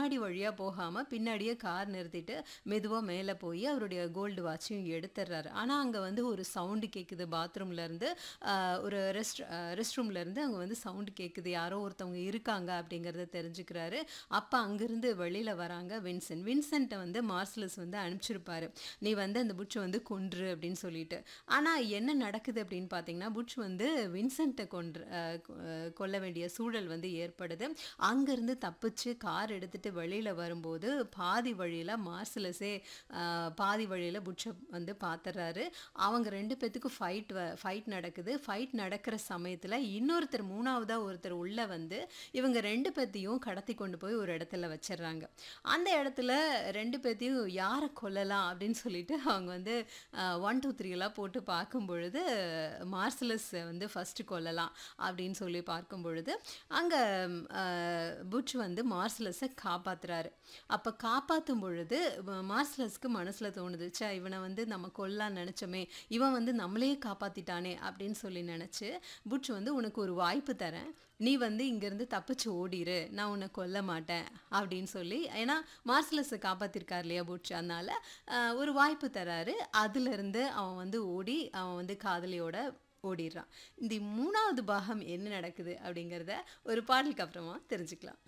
முன்னாடி வழியா போகாம பின்னாடியே கார் நிறுத்திட்டு மெதுவா மேல போய் அவருடைய கோல்டு வாட்சையும் எடுத்துடுறாரு. ஆனா அங்க வந்து ஒரு சவுண்ட் கேக்குது பாத்ரூம்ல இருந்து. அ ஒரு ரெஸ்ட் அ ரெஸ்ட் ரூம்ல இருந்து அங்க வந்து சவுண்ட் கேக்குது. யாரோ ஒருத்தவங்க இருக்காங்க அப்படிங்கிறத தெரிஞ்சுக்கிறாரு. அப்ப அங்கிருந்து வெளியில வராங்க வின்சென்ட். வின்சென்ட்ட வந்து மார்சலஸ் வந்து அனுப்பிச்சிருப்பாரு. நீ வந்து அந்த புட்ச வந்து கொன்று அப்படின்னு சொல்லிட்டு. ஆனா என்ன நடக்குது அப்படின்னு பார்த்தீங்கன்னா, புட்ச் வந்து வின்சென்ட்ட கொன்று அ கொல்ல வேண்டிய சூழல் வந்து ஏற்படுது. அங்கிருந்து தப்பிச்சு கார் எடுத்துட்டு வெளியில வரும்போது, பாதி வழியில மார்சலஸே அ பாதி வழியில புட்ச வந்து பார்த்துடுறாரு. அவங்க 2 பேத்துக்கும் ஃபைட் வ ஃபைட் நடக்குது. ஃபைட் நடக்கிற சமயத்துல இன்னொருத்தர் 3வதா ஒருத்தர் உள்ள வந்து, இவங்க 2 பேத்தையும் கடத்தி கொண்டு போய் ஒரு இடத்துல வச்சுடுறாங்க. அந்த இடத்துல 2 பேத்தையும் யார கொல்லலாம் அப்படின்னு சொல்லிட்டு அவங்க வந்து அ 1, 2, 3 போட்டு பார்க்கும்பொழுது, மார்சலஸ் வந்து ஃபர்ஸ்ட் கொல்லலாம் அப்படின்னு சொல்லி பார்க்கும்பொழுது, அங்க அ புட்ச் வந்து மார்சலஸ காப்பாத்துறாரு. அப்ப காப்பாத்தும் பொழுது ம மார்சலஸ்க்கு மனசுல தோணுது, ச்சே இவன வந்து நம்ம கொல்லலாம்னு நெனச்சோமே, இவன் வந்து நம்மளையே காப்பாத்திட்டானே அப்படின்னு சொல்லி நெனச்சு, புட்ச் வந்து உனக்கு ஒரு வாய்ப்பு தரேன். நீ வந்து இங்கிருந்து தப்பிச்சு ஓடிரு. நான் உன்ன கொல்ல மாட்டேன் அப்படின்னு சொல்லி ஏன்னா மார்சலஸ காப்பாத்திருக்காரு இல்லையா புட்ச். அதனால அ ஒரு வாய்ப்பு தராரு. அதிலிருந்து அவன் வந்து ஓடி அவன் வந்து காதலியோட ஓடிடுறான். இந்த 3வது பாகம் என்ன நடக்குது அப்படிங்கிறத ஒரு பாடலுக்கு அப்புறமா தெரிஞ்சுக்கலாம்.